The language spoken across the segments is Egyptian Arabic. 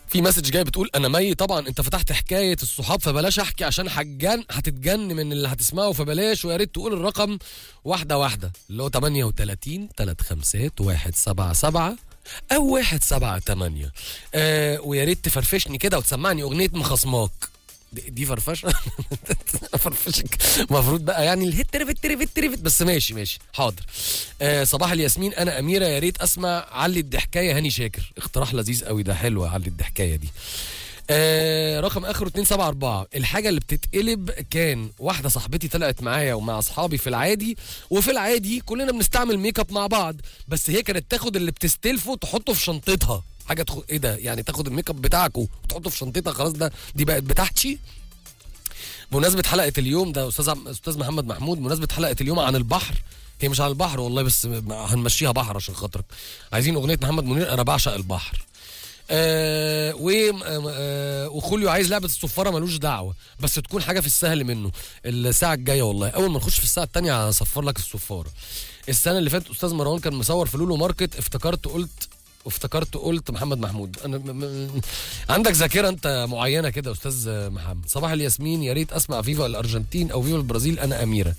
في مسج جاي بتقول انا مي طبعا انت فتحت حكايه الصحاب فبلاش احكي عشان هتجن هتتجن من اللي هتسمعه فبلاش ويا ريت تقول الرقم واحده واحده اللي هو 38 3 5 1 7 7 او 1 7 8 آه ويا ريت تفرفشني كده وتسمعني اغنيه مخصماك دي دي فرفشه فرفشك المفروض بقى يعني الهت ترفت ترفت ترفت بس ماشي ماشي حاضر آه صباح الياسمين انا اميره يا ريت اسمع علي الضحكايه هاني شاكر اقتراح لذيذ قوي ده حلوه علي الضحكايه دي آه رقم اخره 274 الحاجه اللي بتتقلب كان واحده صاحبتي طلعت معايا ومع اصحابي في العادي وفي العادي كلنا بنستعمل ميك اب مع بعض بس هي كانت تاخد اللي بتستلفه تحطه في شنطتها حاجه تخ... ايه ده يعني تاخد الميك اب بتاعك وتحطه في شنطتها خلاص ده دي بقت بتاعتي بمناسبه حلقه اليوم ده استاذ عم- استاذ محمد محمود بمناسبه حلقه اليوم عن البحر هي مش عن البحر والله بس هنمشيها بحر عشان خاطرك عايزين اغنيه محمد منير انا بعشق البحر آه و آه وخوليو عايز لعبه الصفاره ملوش دعوه بس تكون حاجه في السهل منه الساعه الجايه والله اول ما نخش في الساعه الثانيه هصفر لك الصفاره السنه اللي فاتت استاذ مروان كان مصور في لولو ماركت افتكرت قلت وافتكرت قلت محمد محمود انا م... م... عندك ذاكره انت معينه كده يا استاذ محمد صباح الياسمين يا ريت اسمع فيفا الارجنتين او فيفا البرازيل انا اميره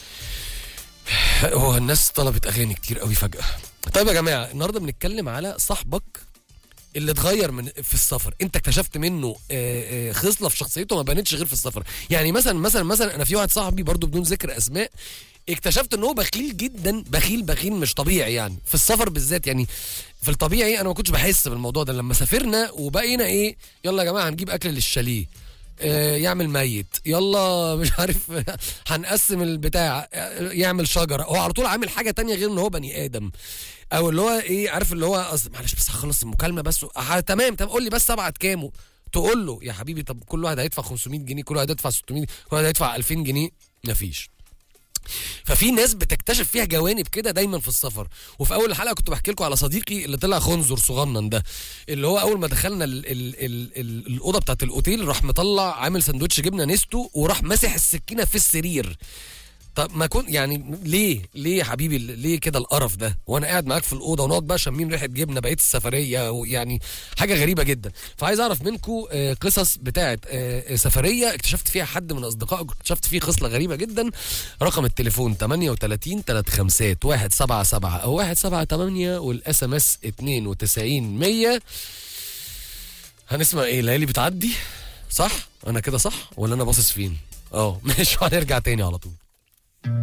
هو الناس طلبت اغاني كتير قوي فجاه طيب يا جماعه النهارده بنتكلم على صاحبك اللي اتغير من في السفر انت اكتشفت منه آه، آه، خصله في شخصيته ما بانتش غير في السفر يعني مثلا مثلا مثلا انا في واحد صاحبي برضو بدون ذكر اسماء اكتشفت ان هو بخيل جدا بخيل بخيل مش طبيعي يعني في السفر بالذات يعني في الطبيعي انا ما كنتش بحس بالموضوع ده لما سافرنا وبقينا ايه يلا يا جماعه هنجيب اكل للشاليه آه، يعمل ميت يلا مش عارف هنقسم البتاع آه، يعمل شجره هو على طول عامل حاجه تانية غير ان هو بني ادم او اللي هو ايه عارف اللي هو أص- معلش بس هخلص المكالمه بس ه- تمام طب قول لي بس ابعت كام تقول له يا حبيبي طب كل واحد هيدفع 500 جنيه كل واحد هيدفع 600 كل واحد هيدفع 2000 جنيه مفيش ففي ناس بتكتشف فيها جوانب كده دايما في السفر وفي اول الحلقه كنت بحكي لكم على صديقي اللي طلع خنزر صغنن ده اللي هو اول ما دخلنا ال ال ال ال الاوضه بتاعت الاوتيل راح مطلع عامل سندوتش جبنه نستو وراح ماسح السكينه في السرير طب ما كنت يعني ليه ليه يا حبيبي ليه كده القرف ده وانا قاعد معاك في الاوضه ونقعد بقى شامين ريحه جبنه بقيه السفريه ويعني حاجه غريبه جدا فعايز اعرف منكم قصص بتاعه آه، سفريه اكتشفت فيها حد من اصدقائك اكتشفت فيه خصله غريبه جدا رقم التليفون 38 35 177 او 178 والاس ام اس 92 100 هنسمع ايه ليالي بتعدي صح انا كده صح ولا انا باصص فين اه ماشي هنرجع تاني على طول